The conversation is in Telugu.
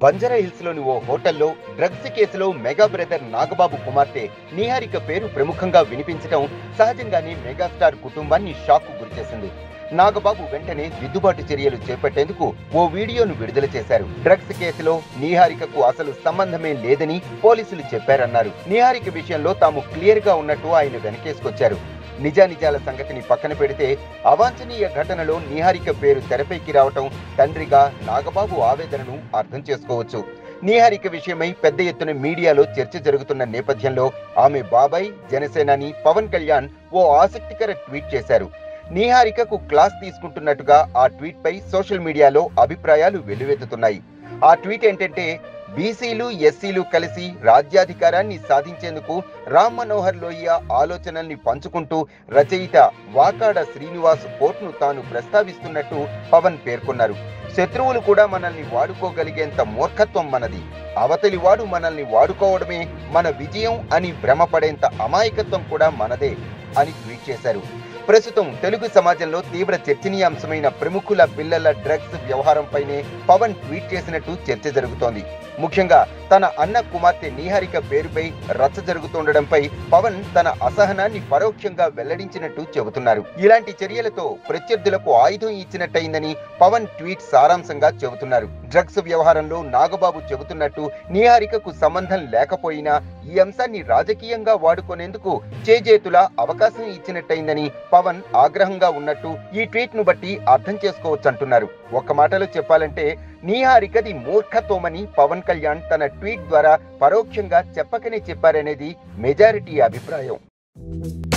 బంజారా హిల్స్ లోని ఓ హోటల్లో డ్రగ్స్ కేసులో మెగా బ్రదర్ నాగబాబు కుమార్తె నిహారిక పేరు ప్రముఖంగా వినిపించడం సహజంగానే మెగాస్టార్ కుటుంబాన్ని షాక్ గురిచేసింది నాగబాబు వెంటనే దిద్దుబాటు చర్యలు చేపట్టేందుకు ఓ వీడియోను విడుదల చేశారు డ్రగ్స్ కేసులో నిహారికకు అసలు సంబంధమే లేదని పోలీసులు చెప్పారన్నారు నిహారిక విషయంలో తాము క్లియర్ గా ఉన్నట్టు ఆయన వెనకేసుకొచ్చారు నిజానిజాల సంగతిని పక్కన పెడితే అవాంఛనీయ ఘటనలో నిహారిక పేరు తెరపైకి రావటం తండ్రిగా నాగబాబు ఆవేదనను అర్థం చేసుకోవచ్చు నిహారిక విషయమై పెద్ద ఎత్తున మీడియాలో చర్చ జరుగుతున్న నేపథ్యంలో ఆమె బాబాయ్ జనసేనాని పవన్ కళ్యాణ్ ఓ ఆసక్తికర ట్వీట్ చేశారు నిహారికకు క్లాస్ తీసుకుంటున్నట్టుగా ఆ ట్వీట్ పై సోషల్ మీడియాలో అభిప్రాయాలు వెల్లువెత్తుతున్నాయి ఆ ట్వీట్ ఏంటంటే బీసీలు ఎస్సీలు కలిసి రాజ్యాధికారాన్ని సాధించేందుకు రామ్ మనోహర్ లోహియా ఆలోచనల్ని పంచుకుంటూ రచయిత వాకాడ శ్రీనివాస్ కోట్ను తాను ప్రస్తావిస్తున్నట్టు పవన్ పేర్కొన్నారు శత్రువులు కూడా మనల్ని వాడుకోగలిగేంత మూర్ఖత్వం మనది అవతలి వాడు మనల్ని వాడుకోవడమే మన విజయం అని భ్రమపడేంత అమాయకత్వం కూడా మనదే అని ట్వీట్ చేశారు ప్రస్తుతం తెలుగు సమాజంలో తీవ్ర చర్చనీయాంశమైన ప్రముఖుల పిల్లల డ్రగ్స్ వ్యవహారంపైనే పవన్ ట్వీట్ చేసినట్టు చర్చ జరుగుతోంది ముఖ్యంగా తన అన్న కుమార్తె నీహారిక పేరుపై రచ్చ జరుగుతుండడంపై పవన్ తన అసహనాన్ని పరోక్షంగా వెల్లడించినట్టు చెబుతున్నారు ఇలాంటి చర్యలతో ప్రత్యర్థులకు ఆయుధం ఇచ్చినట్టయిందని పవన్ ట్వీట్ సారాంశంగా చెబుతున్నారు డ్రగ్స్ వ్యవహారంలో నాగబాబు చెబుతున్నట్టు నీహారికకు సంబంధం లేకపోయినా ఈ అంశాన్ని రాజకీయంగా వాడుకునేందుకు చేజేతుల అవకాశం ఇచ్చినట్టయిందని పవన్ ఆగ్రహంగా ఉన్నట్టు ఈ ట్వీట్ ను బట్టి అర్థం చేసుకోవచ్చు అంటున్నారు ఒక్క మాటలో చెప్పాలంటే నీహారికది మూర్ఖత్వమని పవన్ కళ్యాణ్ తన ట్వీట్ ద్వారా పరోక్షంగా చెప్పకనే చెప్పారనేది మెజారిటీ అభిప్రాయం